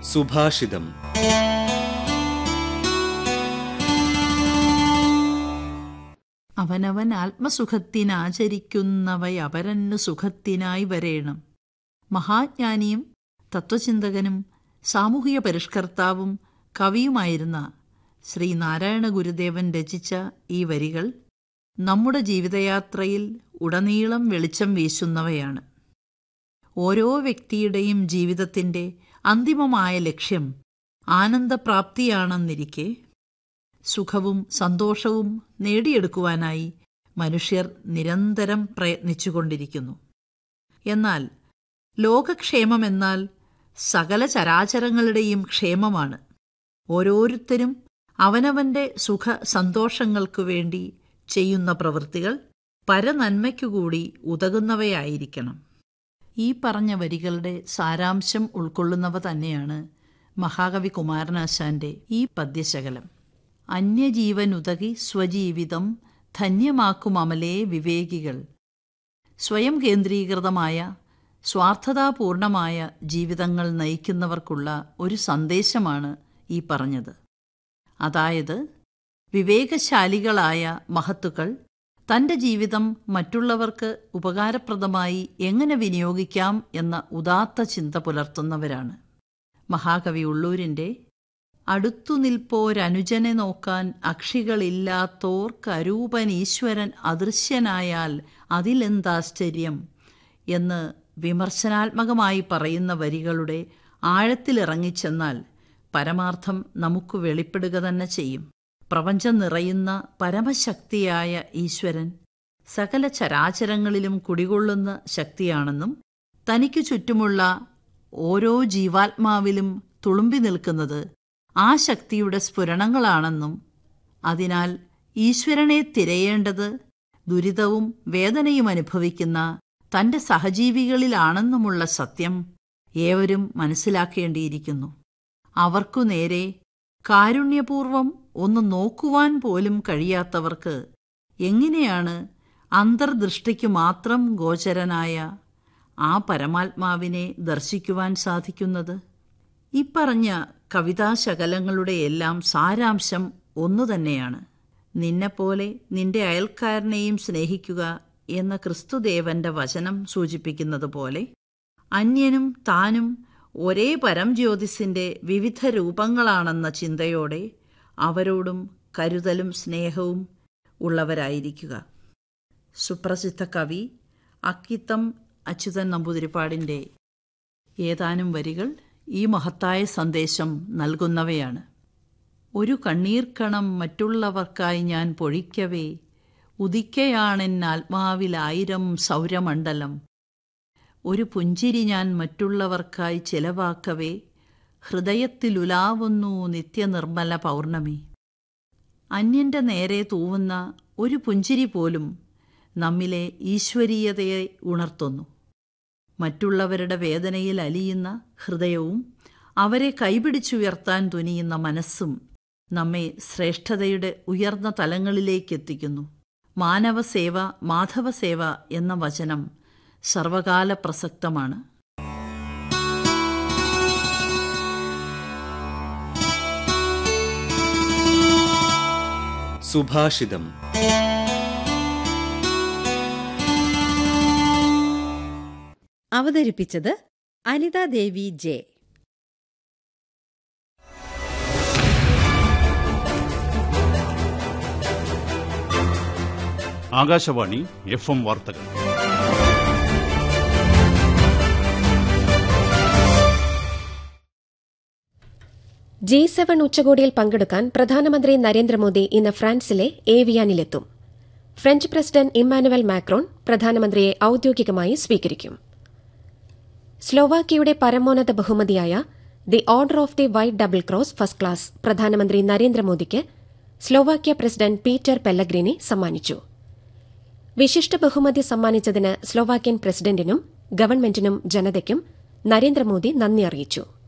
സുഭാഷിതം അവനവൻ ആത്മസുഖത്തിനാചരിക്കുന്നവയപരന്നു സുഖത്തിനായി വരേണം മഹാജ്ഞാനിയും തത്വചിന്തകനും സാമൂഹിക പരിഷ്കർത്താവും കവിയുമായിരുന്ന ശ്രീ നാരായണ ഗുരുദേവൻ രചിച്ച ഈ വരികൾ നമ്മുടെ ജീവിതയാത്രയിൽ ഉടനീളം വെളിച്ചം വീശുന്നവയാണ് ഓരോ വ്യക്തിയുടെയും ജീവിതത്തിൻ്റെ അന്തിമമായ ലക്ഷ്യം ആനന്ദപ്രാപ്തിയാണെന്നിരിക്കെ സുഖവും സന്തോഷവും നേടിയെടുക്കുവാനായി മനുഷ്യർ നിരന്തരം പ്രയത്നിച്ചുകൊണ്ടിരിക്കുന്നു എന്നാൽ ലോകക്ഷേമമെന്നാൽ സകല ചരാചരങ്ങളുടെയും ക്ഷേമമാണ് ഓരോരുത്തരും അവനവന്റെ സുഖ സന്തോഷങ്ങൾക്കു വേണ്ടി ചെയ്യുന്ന പ്രവൃത്തികൾ പരനന്മയ്ക്കുകൂടി ഉതകുന്നവയായിരിക്കണം ഈ പറഞ്ഞ വരികളുടെ സാരാംശം ഉൾക്കൊള്ളുന്നവ തന്നെയാണ് മഹാകവി കുമാരനാശാന്റെ ഈ പദ്യശകലം അന്യജീവനുതകി സ്വജീവിതം ധന്യമാക്കുമമലേ വിവേകികൾ സ്വയം കേന്ദ്രീകൃതമായ സ്വാർത്ഥതാപൂർണമായ ജീവിതങ്ങൾ നയിക്കുന്നവർക്കുള്ള ഒരു സന്ദേശമാണ് ഈ പറഞ്ഞത് അതായത് വിവേകശാലികളായ മഹത്തുക്കൾ തന്റെ ജീവിതം മറ്റുള്ളവർക്ക് ഉപകാരപ്രദമായി എങ്ങനെ വിനിയോഗിക്കാം എന്ന ഉദാത്ത ചിന്ത പുലർത്തുന്നവരാണ് മഹാകവി ഉള്ളൂരിൻ്റെ അടുത്തു നിൽപ്പോരനുജനെ നോക്കാൻ അക്ഷികളില്ലാത്തോർക്കരൂപൻ ഈശ്വരൻ അദൃശ്യനായാൽ അതിലെന്താശ്ചര്യം എന്ന് വിമർശനാത്മകമായി പറയുന്ന വരികളുടെ ആഴത്തിലിറങ്ങിച്ചെന്നാൽ പരമാർത്ഥം നമുക്ക് വെളിപ്പെടുക തന്നെ ചെയ്യും പ്രപഞ്ചം നിറയുന്ന പരമശക്തിയായ ഈശ്വരൻ സകല ചരാചരങ്ങളിലും കുടികൊള്ളുന്ന ശക്തിയാണെന്നും തനിക്കു ചുറ്റുമുള്ള ഓരോ ജീവാത്മാവിലും തുളുമ്പി നിൽക്കുന്നത് ആ ശക്തിയുടെ സ്ഫുരണങ്ങളാണെന്നും അതിനാൽ ഈശ്വരനെ തിരയേണ്ടത് ദുരിതവും വേദനയും അനുഭവിക്കുന്ന തന്റെ സഹജീവികളിലാണെന്നുമുള്ള സത്യം ഏവരും മനസ്സിലാക്കേണ്ടിയിരിക്കുന്നു അവർക്കു നേരെ കാരുണ്യപൂർവം ഒന്ന് നോക്കുവാൻ പോലും കഴിയാത്തവർക്ക് എങ്ങനെയാണ് അന്തർദൃഷ്ടിക്കു മാത്രം ഗോചരനായ ആ പരമാത്മാവിനെ ദർശിക്കുവാൻ സാധിക്കുന്നത് ഇപ്പറഞ്ഞ കവിതാശകലങ്ങളുടെ എല്ലാം സാരാംശം ഒന്നു തന്നെയാണ് നിന്നെപ്പോലെ നിന്റെ അയൽക്കാരനെയും സ്നേഹിക്കുക എന്ന ക്രിസ്തുദേവന്റെ വചനം സൂചിപ്പിക്കുന്നത് പോലെ അന്യനും താനും ഒരേ പരംജ്യോതിസിന്റെ വിവിധ രൂപങ്ങളാണെന്ന ചിന്തയോടെ അവരോടും കരുതലും സ്നേഹവും ഉള്ളവരായിരിക്കുക സുപ്രസിദ്ധ കവി അക്കിത്തം അച്യുതൻ നമ്പൂതിരിപ്പാടിൻ്റെ ഏതാനും വരികൾ ഈ മഹത്തായ സന്ദേശം നൽകുന്നവയാണ് ഒരു കണ്ണീർക്കണം മറ്റുള്ളവർക്കായി ഞാൻ പൊഴിക്കവേ ഉദിക്കയാണെൻ ആത്മാവിലായിരം സൗരമണ്ഡലം ഒരു പുഞ്ചിരി ഞാൻ മറ്റുള്ളവർക്കായി ചെലവാക്കവേ ഹൃദയത്തിലുലാവുന്നു നിത്യനിർമ്മല പൗർണമി അന്യന്റെ നേരെ തൂവുന്ന ഒരു പുഞ്ചിരി പോലും നമ്മിലെ ഈശ്വരീയതയെ ഉണർത്തുന്നു മറ്റുള്ളവരുടെ വേദനയിൽ അലിയുന്ന ഹൃദയവും അവരെ കൈപിടിച്ചുയർത്താൻ തുനിയുന്ന മനസ്സും നമ്മെ ശ്രേഷ്ഠതയുടെ ഉയർന്ന തലങ്ങളിലേക്കെത്തിക്കുന്നു മാനവസേവ മാധവസേവ എന്ന വചനം സർവകാല പ്രസക്തമാണ് സുഭാഷിതം അവതരിപ്പിച്ചത് Anithadevi J Akashvani F M വാർത്തകൾ ജി സെവൻ ഉച്ചകോടിയിൽ പങ്കെടുക്കാൻ പ്രധാനമന്ത്രി നരേന്ദ്രമോദി ഇന്ന് ഫ്രാൻസിലെ ഏവിയാനിലെത്തും ഫ്രഞ്ച് പ്രസിഡന്റ് ഇമ്മാനുവൽ മാക്രോൺ പ്രധാനമന്ത്രിയെ ഔദ്യോഗികമായി സ്വീകരിക്കും സ്ലോവാക്കിയയുടെ പരമോന്നത ബഹുമതിയായ the order of the white double cross first class പ്രധാനമന്ത്രി നരേന്ദ്രമോദിക്ക് സ്ലോവാക്യ പ്രസിഡന്റ് പീറ്റർ പെല്ലഗ്രിനി സമ്മാനിച്ചു വിശിഷ്ട ബഹുമതി സമ്മാനിച്ചതിന് സ്ലോവാക്യൻ പ്രസിഡന്റിനും ഗവൺമെന്റിനും ജനതയ്ക്കും നരേന്ദ്രമോദി നന്ദി അറിയിച്ചു